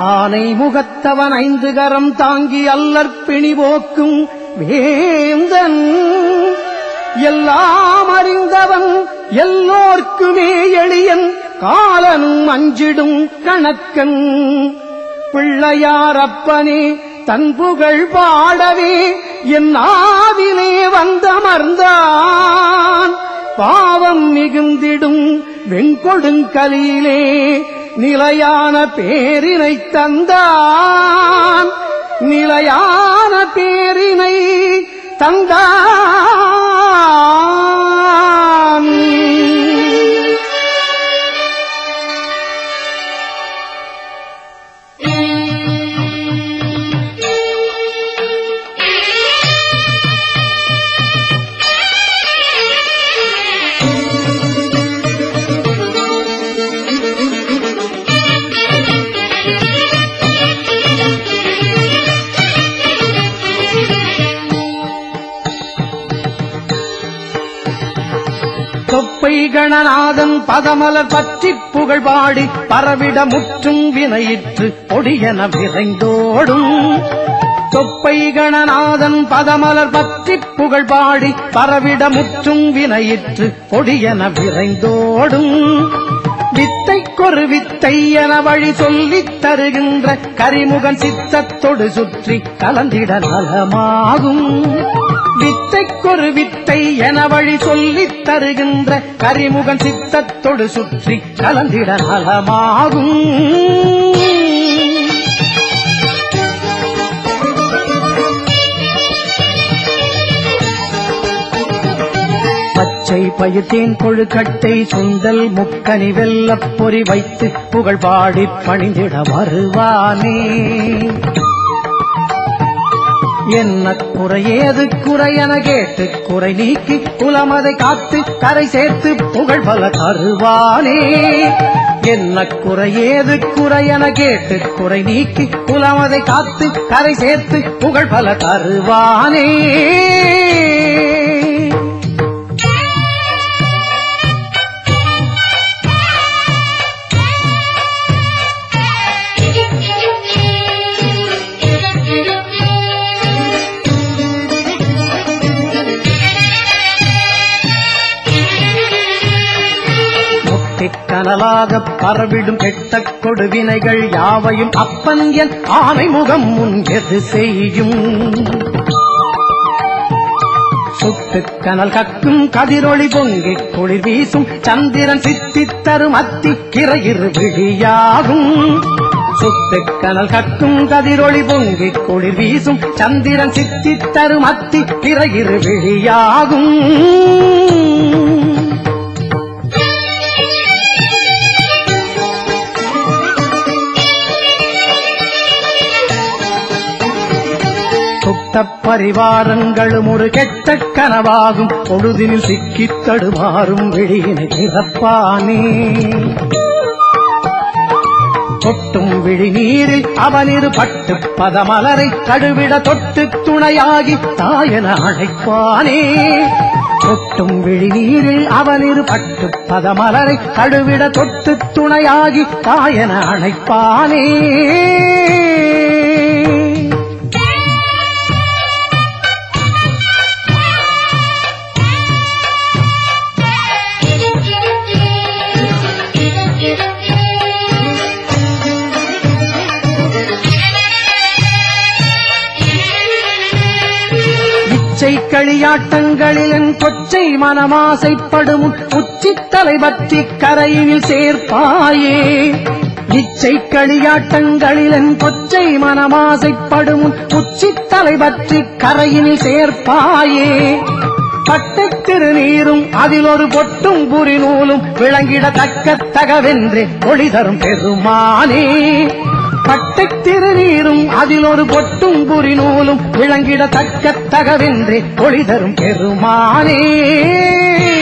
ஆனை முகத்தவன் ஐந்து கரம் தாங்கி அல்லற்பிணி போக்கும் வேந்தன் எல்லாம் அறிந்தவன் எல்லோர்க்குமே எளியன் காலனும் அஞ்சிடும் கணக்கன் பிள்ளையாரப்பனே தன் புகழ் பாடவே என் ஆவிலே வந்தமர்ந்தான் பாவம் மிகுந்திடும் வெண்கொடுங்கலியிலே நிலையான பேரினை தந்தான் நிலையான பேரினை தந்தான் தொப்பை கணநாதன் பதமலர் பற்றி புகழ் பாடி பரவிட முற்றும் வினையிற்று பொடியென விரைந்தோடும் தொப்பை கணநாதன் பதமலர் பற்றி புகழ் பாடி பரவிட முற்றும் வினையிற்று பொடியென விரைந்தோடும் வித்தைக்கொரு வித்தை என வழி சொல்லித் தருகின்ற கரிமுகன் சித்தத்தொடு சுற்றி கலந்திட நலமாகும் வித்தைக்கொரு வித்தை என வழி சொல்லித் தருகின்ற கரிமுகன் சித்தத்தொடு சுற்றி கலந்திட நலமாகும் பச்சை பயிர்த்தேன் கொழுக்கட்டை சுண்டல் முக்கனி வெல்லப் பொறி வைத்து புகழ் பாடிப் பணிந்திட வருவானே என்ன குறையேது குறையென கேட்டு குறை நீக்கி குலமதை காத்து கரை சேர்த்து புகழ் பல தருவானே என்ன குறையேது குறையென கேட்டு குறை நீக்கி குலமதை காத்து கரை சேர்த்து புகழ் பல தருவானே முட்டிக் கனலாக பரவிடும் கெட்ட கொடுவினைகள் யாவையும் அப்பன் என் ஆனை முகம் முன் எது செய்யும் சுட்டுக் கனல் கக்கும் கதிரொளி பொங்கிக் குளிர் வீசும் சந்திரன் சித்தித் தரும் அத்தி கிரையிரு விழியாகும் சுட்டுக் கனல் கக்கும் கதிரொளி பொங்கிக் குளிர் வீசும் சந்திரன் சித்தித் தரும் அத்தி கிரையிரு விழியாகும் சுத்த பரிவாரங்களும் ஒரு கெட்ட கனவாகும் பொழுதினில் சிக்கித் தடுமாறும் விழியினை திறப்பானே தொட்டும் விழி நீரில் அவனிரு பட்டு பதமலரை கழுவிட தொட்டு துணையாகி தாயன அழைப்பானே தொட்டும் விழி நீரில் அவனிரு பட்டு பதமலரை கழுவிட தொட்டு துணையாகி தாயன அழைப்பானே இச்சை களியாட்டங்களில் என் கொச்சை மனமாசைப்படும் உச்சித்தலை பற்றி கரையினில் சேர்ப்பாயே இச்சை களியாட்டங்களில் என் கொச்சை மனமாசைப்படும் உச்சித்தலை பற்றி கரையினில் சேர்ப்பாயே பட்டுத் திருநீரும் அதில் ஒரு பொட்டும் புரி நூலும் விளங்கிடத்தக்க தகவென்று ஒளி தரும் பெருமானே பட்டுத் திருநீரும் அதில் ஒரு பொட்டும் புரி நூலும் விளங்கிடத்தக்க தகவென்று ஒளி தரும் பெருமானே